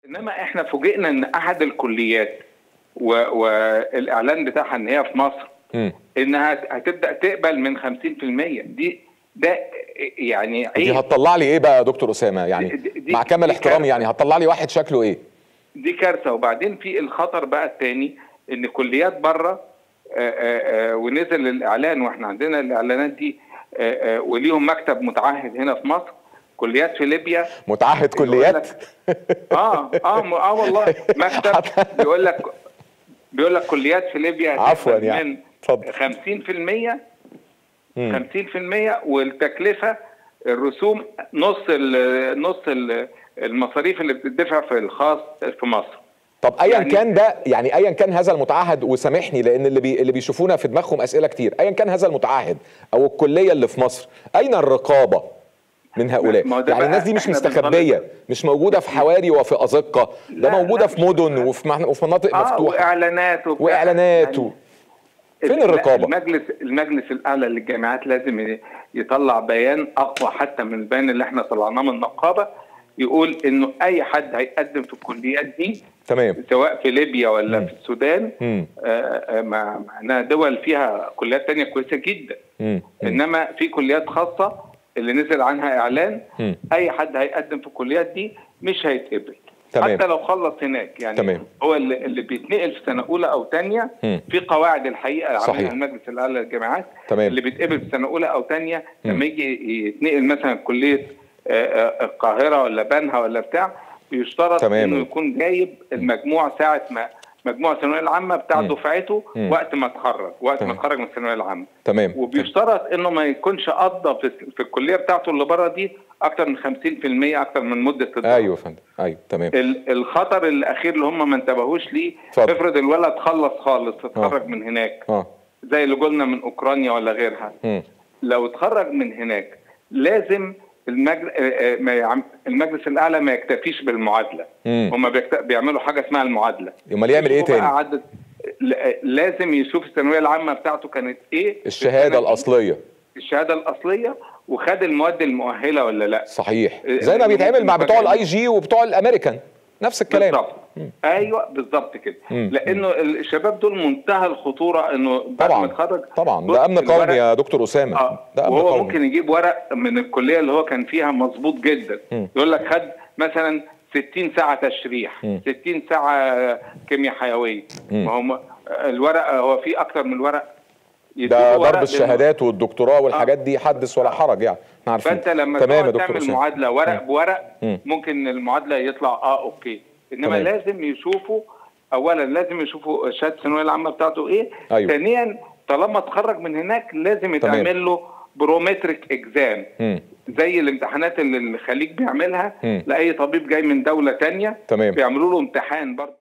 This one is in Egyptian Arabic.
انما احنا فوجئنا ان احد الكليات و... والاعلان بتاعها ان هي في مصر مم. انها هتبدا تقبل من 50% دي ده يعني دي عيب هتطلع لي ايه بقى يا دكتور اسامه يعني دي- دي- مع كامل دي احترامي كارثة. يعني هتطلع لي واحد شكله ايه دي كارثه وبعدين في الخطر بقى الثاني ان كليات بره ونزل الاعلان واحنا عندنا الاعلانات دي آه، آه، وليهم مكتب متعهد هنا في مصر كليات في ليبيا متعهد يقول كليات اه اه م- اه والله مكتب حتى- بيقول لك بيقول لك كليات في ليبيا عفواً هتقبل يعني. من اتفضل. 50% مم. 50% والتكلفه الرسوم نص ال نص ال المصاريف اللي بتدفع في الخاص في مصر طب ايا يعني- كان ده يعني ايا كان هذا المتعهد وسامحني لان اللي بي اللي بيشوفونا في دماغهم اسئله كتير ايا كان هذا المتعهد او الكليه اللي في مصر اين الرقابه من هؤلاء ما هو ده يعني بقى الناس دي مش احنا مستخبيه بنطالب- مش موجوده في حواري وفي ازقه ده لا، موجوده لا، في مش مدن مستخبية. وفي مح- وفي مناطق اه مفتوحه واعلانات وبتاع. واعلانات و... فين لا، الرقابة؟ المجلس المجلس الاعلى للجامعات لازم ي- يطلع بيان اقوى حتى من البيان اللي احنا طلعناه من النقابه يقول انه اي حد هيقدم في الكليات دي تمام سواء في ليبيا ولا مم. في السودان مم. آه، آه، مع مع انها دول فيها كليات تانية كويسه جدا مم. مم. انما في كليات خاصه اللي نزل عنها اعلان مم. اي حد هيقدم في الكليات دي مش هيتقبل تمام. حتى لو خلص هناك يعني تمام. هو اللي, اللي بيتنقل في سنه اولى او ثانيه مم. في قواعد الحقيقه صحيح. عملها المجلس الاعلى للجامعات تمام. اللي بيتقبل في سنه اولى او ثانيه مم. لما يجي يتنقل مثلا كليه آه، آه، القاهره ولا بنها ولا بتاع بيشترط تمام. انه يكون جايب المجموع ساعه ما مجموع الثانويه العامه بتاع مم. دفعته مم. وقت ما اتخرج وقت ما تمام. اتخرج من الثانويه العامه تمام وبيشترط انه ما يكونش قضى في, في الكليه بتاعته اللي بره دي اكتر من 50% اكتر من مده الدراسه ايوه يا فندم ايوه تمام ال- الخطر الاخير اللي هم ما انتبهوش ليه اتفضل. افرض الولد خلص خالص اتخرج آه. من هناك اه زي اللي قلنا من اوكرانيا ولا غيرها مم. لو اتخرج من هناك لازم المجل... آه، آه، ما يعم... المجلس الاعلى ما يكتفيش بالمعادله مم. هم بيكت... بيعملوا حاجه اسمها المعادله امال يعمل ايه يشوفوا بقى تاني عدد ل- لازم يشوف الثانويه العامه بتاعته كانت ايه في الشهاده السنة دي. الاصليه الشهاده الاصليه وخد المواد المؤهله ولا لا صحيح إيه، زي ما بيتعمل مع بتوع المفاجأة. الاي جي وبتوع الامريكان نفس الكلام بالظبط ايوه بالظبط كده مم. لانه الشباب دول منتهى الخطوره انه بعد ما طبعا يتخرج طبعا بص ده امن الورق- قومي يا دكتور اسامه اه ده امن وهو قومي ممكن يجيب ورق من الكليه اللي هو كان فيها مظبوط جدا مم. يقول لك خد مثلا 60 ساعه تشريح مم. 60 ساعه كيمياء حيويه مم. ما هم الورق هو في اكتر من ورق ده يدوله ورق ضرب لأنه- الشهادات والدكتوراه والحاجات دي حدث ولا حرج يعني احنا عارفين فانت لما تمام يا تقعد دكتور تعمل اسامه معادله ورق بورق مم. ممكن المعادله يطلع اه اوكي انما تمام. لازم يشوفوا اولا لازم يشوفوا شهاده الثانويه العامه بتاعته ايه أيوة. ثانيا طالما اتخرج من هناك لازم يتعمل له برومتريك اكزام مم. زي الامتحانات اللي الخليج بيعملها مم. لاي طبيب جاي من دوله تانية تمام. بيعملوا له امتحان برضه